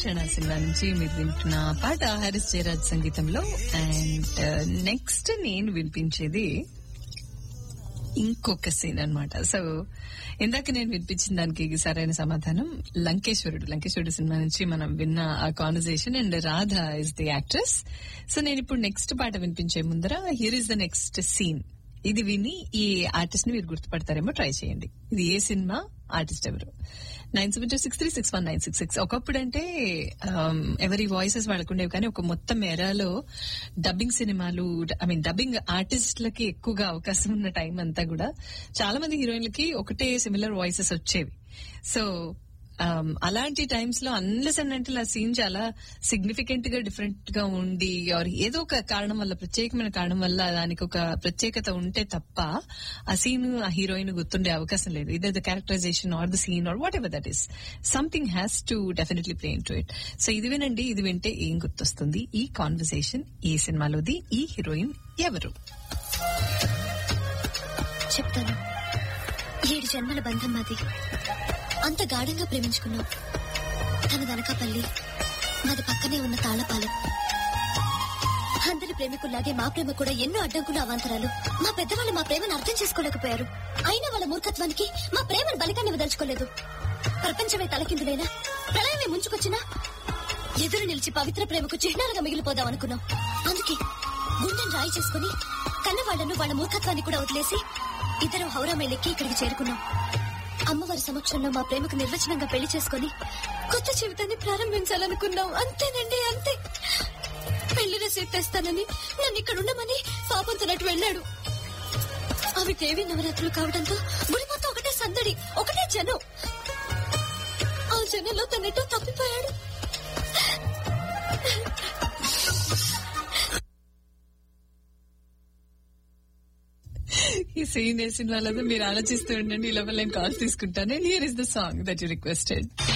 Vibhishana cinema నుంచి మీరు వింటున్న పాట హరిస్ జయరాజ్ సంగీతంలో అండ్ నెక్స్ట్ నేను వినిపించేది ఇంకొక సీన్ అన్నమాట సో ఇందాక నేను వినిపించిన దానికి సరైన సమాధానం లంకేశ్వరుడు లంకేశ్వరుడు సినిమా నుంచి మనం విన్న ఆ conversation and Radha is the actress so నేను ఇప్పుడు నెక్స్ట్ పాట వినిపించే ముందర here is the next scene ఇది విని ఈ ఆర్టిస్ట్ ని మీరు గుర్తుపడతారేమో ట్రై చేయండి ఇది ఏ సినిమా ఆర్టిస్ట్ ఎవరు nine seven two six three six one nine six six ఒకప్పుడు అంటే ఆమ్, ఎవరి వాయిసెస్ వాళ్ళకుండేవి కానీ ఒక మొత్తం ఎరాలో డబ్బింగ్ సినిమాలు ఐ మీన్ డబ్బింగ్ ఆర్టిస్టులకి ఎక్కువగా అవకాశం ఉన్న టైం అంతా కూడా చాలా మంది హీరోయిన్లకి ఒకటే సిమిలర్ వాయిసెస్ వచ్చేవి సో um, అలాంటి టైమ్స్ లో అన్లెస్ అండ్ అంటే ఆ సీన్ చాలా సిగ్నిఫికెంట్ గా డిఫరెంట్ గా ఉండి ఆర్ ఏదో ఒక కారణం వల్ల ప్రత్యేకమైన కారణం వల్ల దానికి ఒక ప్రత్యేకత ఉంటే తప్ప ఆ సీన్ ఆ హీరోయిన్ గుర్తుండే అవకాశం లేదు ఇదే the characterization or the scene or whatever that is something has to definitely play into it so ఇది వినండి ఇది వింటే ఏం గుర్తొస్తుంది ఈ కాన్వర్సేషన్ ఈ సినిమాలోది ఈ హీరోయిన్ ఎవరు చెప్తాను ఏడు జన్మల బంధం మాది అంత గాఢంగా ప్రేమించుకున్నాం తన దనకాపల్లి మాది పక్కనే ఉన్న తాళ్లపాలెం అందరి ప్రేమికుల్లాగే మా ప్రేమ కూడా ఎన్నో అడ్డంకులు అవాంతరాలు మా పెద్దవాళ్ళు మా ప్రేమను అర్థం చేసుకోలేకపోయారు అయినా వాళ్ళ మూర్ఖత్వానికి మా ప్రేమను బలికాన్ని వదలుచుకోలేదు ప్రపంచమే తలకిందులైనా ప్రళయమే ముంచుకొచ్చినా ఎదురు నిలిచి పవిత్ర ప్రేమకు చిహ్నాలుగా మిగిలిపోదాం అనుకున్నాం అందుకే గుండెని రాయి చేసుకుని కన్నవాళ్లను వాళ్ళ మూర్ఖత్వాన్ని కూడా వదిలేసి ఇద్దరం హౌరా మేలెక్కి ఇక్కడికి చేరుకున్నాం అమ్మవారి సమక్షంలో మా ప్రేమకు నిర్వచనంగా పెళ్లి చేసుకుని కొత్త జీవితాన్ని ప్రారంభించాలనుకున్నాం అంతేనండి అంతే పెళ్లి రసీదు తెస్తానని నన్ను ఇక్కడ ఉండమని పాపం తనట్టు వెళ్ళాడు అవి దేవి నవరాత్రులు కావడంతో గుడి మొత్తం ఒకటే సందడి ఒకటే జనం ఆ జనంలో తనెటో తప్పిపోయాడు ఈ సీన్ ఏ సినిమాలో మీరు ఆలోచిస్తూ ఉండండి ఈ లోపల నేను కాల్ తీసుకుంటాను here is the song that you requested